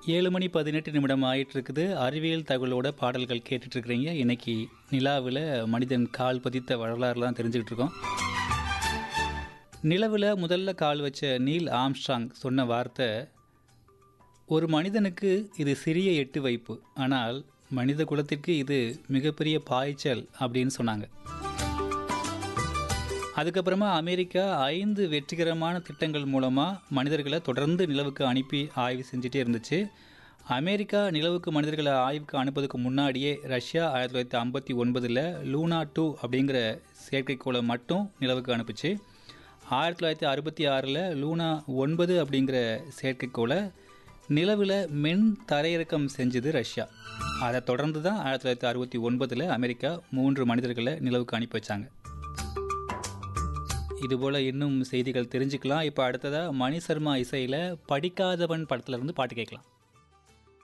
ஏழு மணி பதினெட்டு நிமிடம் ஆயிட்டு இருக்குது அறிவியல் தகவலோட பாடல்கள் கேட்டுட்டு இருக்கிறீங்க இன்னைக்கு நிலாவில் மனிதன் கால் பதித்த வரலாறுலாம் தெரிஞ்சுக்கிட்டு இருக்கோம் நிலவில் முதல்ல கால் வச்ச நீல் ஆம்ஸ்ட்ராங் சொன்ன வார்த்தை ஒரு மனிதனுக்கு இது சிறிய எட்டு வைப்பு ஆனால் மனித குலத்திற்கு இது மிகப்பெரிய பாய்ச்சல் அப்படின்னு சொன்னாங்க அதுக்கப்புறமா அமெரிக்கா ஐந்து வெற்றிகரமான திட்டங்கள் மூலமாக மனிதர்களை தொடர்ந்து நிலவுக்கு அனுப்பி ஆய்வு செஞ்சுட்டே இருந்துச்சு அமெரிக்கா நிலவுக்கு மனிதர்களை ஆய்வுக்கு அனுப்புறதுக்கு முன்னாடியே ரஷ்யா ஆயிரத்தி தொள்ளாயிரத்தி ஐம்பத்தி ஒன்பதில் லூனா டூ அப்படிங்கிற செயற்கைக்கோளை மட்டும் நிலவுக்கு அனுப்புச்சு ஆயிரத்தி தொள்ளாயிரத்தி அறுபத்தி ஆறில் லூனா ஒன்பது அப்படிங்கிற செயற்கைக்கோளை நிலவில் மென் தரையிறக்கம் செஞ்சது ரஷ்யா அதை தொடர்ந்து தான் ஆயிரத்தி தொள்ளாயிரத்தி அறுபத்தி ஒன்பதில் அமெரிக்கா மூன்று மனிதர்களை நிலவுக்கு அனுப்பி வச்சாங்க இதுபோல் இன்னும் செய்திகள் தெரிஞ்சுக்கலாம் இப்போ அடுத்ததாக மணி சர்மா இசையில் படிக்காதவன் படத்துல இருந்து பாட்டு கேட்கலாம்